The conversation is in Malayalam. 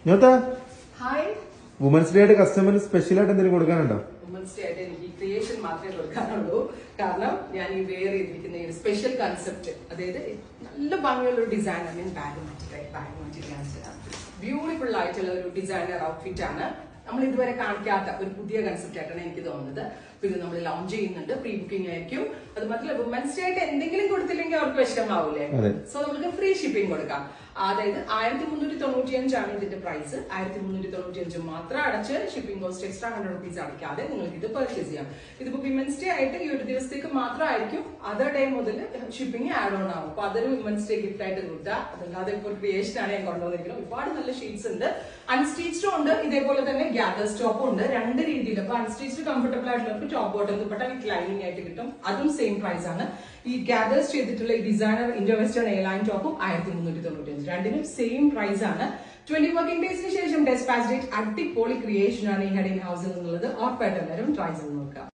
ഞോത്ത ഹായ് വുമൻസ് ഡേ ആയിട്ട് കസ്റ്റമറിന് സ്പെഷ്യൽ ആയിട്ട് എന്തെങ്കിലും കൊടുക്കാനുണ്ടോ വുമൻസ് ഡേ ആയിട്ട് എനിക്ക് ക്രിയേഷൻ മാത്രമേ കൊടുക്കാനുള്ളൂ കാരണം ഞാൻ ഈ വെയർ ചെയ്തിരിക്കുന്ന ഈ സ്പെഷ്യൽ കൺസെപ്റ്റ് അതായത് നല്ല ഭംഗിയുള്ള ഒരു ഡിസൈൻ ഞാൻ ബാഗ് മാറ്റിട്ടെ ബാഗ് മാറ്റിട്ട് കാണിച്ചു തരാം ബ്യൂട്ടിഫുൾ ആയിട്ടുള്ള ഒരു ഡിസൈനർ ഔട്ട്ഫിറ്റ് ആണ് നമ്മൾ ഇതുവരെ കാണിക്കാത്ത ഒരു പുതിയ കൺസെപ്റ്റ് ആയിട്ടാണ് എനിക്ക് തോന്നുന്നത് അപ്പൊ ഇത് നമ്മൾ ലോഞ്ച് ചെയ്യുന്നുണ്ട് പ്രീ ബുക്കിംഗ് ആയിരിക്കും അത് മാത്രമല്ല വുമൻസ് ഡേ ആയിട്ട് എന്തെങ്കിലും കൊടുത്തില്ലെങ്കിൽ അവർക്ക് വിഷമാവൂലേ അതെ. സോ നമുക്ക് ഫ്രീ ഷിപ്പിംഗ് കൊടുക്കാം അതായത് ആയിരത്തി മുന്നൂറ്റി തൊണ്ണൂറ്റി അഞ്ചാണ് ഇതിന്റെ പ്രൈസ് ആയിരത്തി മുന്നൂറ്റി തൊണ്ണൂറ്റി അഞ്ച് മാത്രം അടച്ച് shipping cost extra hundred rupees അടയ്ക്കാതെ നിങ്ങൾക്ക് ഇത് പർച്ചേസ് ചെയ്യാം ഇതിപ്പോ വിമൻസ് ഡേ ആയിട്ട് ഈ ഒരു ദിവസത്തേക്ക് മാത്രമായിരിക്കും അതർ ഡേ മുതൽ ഷിപ്പിംഗ് ആഡ് ഓൺ ആവും അപ്പൊ അതൊരു വിമൻസ് ഡേ ഗിഫ്റ്റ് ആയിട്ട് കൊടുക്കുക അതല്ലാതെ ഇപ്പോൾ ക്രിയേഷൻ ആണ് ഞാൻ കൊണ്ടുവന്നിരിക്കുന്നത് ഒരുപാട് നല്ല ഷീറ്റ്സ് ഉണ്ട് അൺസ്റ്റിച്ച്ഡും ഉണ്ട് ഇതേപോലെ തന്നെ ഗ്യാദർ സ്റ്റോപ്പും ഉണ്ട് രണ്ട് രീതിയിൽ അപ്പൊ അൺസ്റ്റിച്ച്ഡ് കംഫർട്ടബിൾ ആയിട്ടുള്ളവർക്ക് top bottom dupatta with lining ആയിട്ട് കിട്ടും അതും സെയിം പ്രൈസ് ആണ് ഈ ഗ്യാദേഴ്സ് ചെയ്തിട്ടുള്ള ഈ ഡിസൈനർ ഇൻഡോ വെസ്റ്റേൺ എയർലൈൻ ടോപ്പും ആയിരത്തി മുന്നൂറ്റി തൊണ്ണൂറ്റി അഞ്ച് രണ്ടിനും സെയിം പ്രൈസ് ആണ് ട്വന്റി വർക്കിംഗ് ഡേയ്സിന് ശേഷം ഡെസ്പാച്ച് ഡേറ്റ് അടിപൊളി ക്രിയേഷൻ ആണ് ഈ ഹെഡിങ് ഹൗസിൽ നിന്നുള്ളത് ഉറപ്പായിട്ട് എല്ലാവരും ട്രൈ ചെയ്ത് നോക്കുക